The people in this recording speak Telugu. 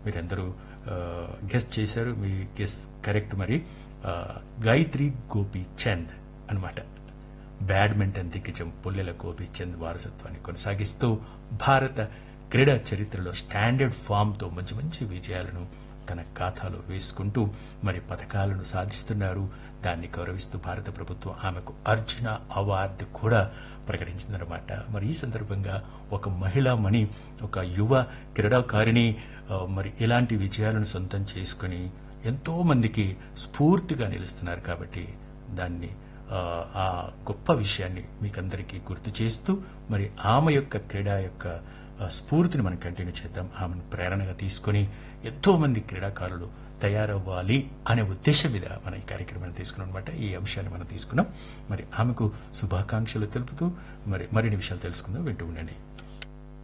మీరందరూ గెస్ట్ చేశారు మీ గెస్ట్ కరెక్ట్ మరి ఆ, గాయత్రి గోపి చంద్ అనమాట బ్యాడ్మింటన్ దిగ్గజం పుల్లెల గోపీచంద్ వారసత్వాన్ని కొనసాగిస్తూ భారత క్రీడా చరిత్రలో స్టాండర్డ్ ఫామ్తో మంచి మంచి విజయాలను తన ఖాతాలో వేసుకుంటూ మరి పథకాలను సాధిస్తున్నారు దాన్ని గౌరవిస్తూ భారత ప్రభుత్వం ఆమెకు అర్జున అవార్డు కూడా ప్రకటించిందనమాట మరి ఈ సందర్భంగా ఒక మహిళా మణి ఒక యువ క్రీడాకారిణి ఆ, మరి ఇలాంటి విజయాలను సొంతం చేసుకుని ఎంతో మందికి స్ఫూర్తిగా నిలుస్తున్నారు కాబట్టి దాన్ని ఆ, ఆ గొప్ప విషయాన్ని మీకందరికీ గుర్తు చేస్తూ మరి ఆమె యొక్క క్రీడా యొక్క ఆ, స్ఫూర్తిని మనం కంటిన్యూ చేద్దాం ఆమెను ప్రేరణగా తీసుకొని ఎంతో మంది క్రీడాకారులు తయారవ్వాలి అనే ఉద్దేశం మీద మన ఈ కార్యక్రమాన్ని తీసుకున్నాం అనమాట ఈ అంశాన్ని మనం తీసుకున్నాం మరి ఆమెకు శుభాకాంక్షలు తెలుపుతూ మరి మరిన్ని విషయాలు తెలుసుకుందాం వింటూ ఉండండి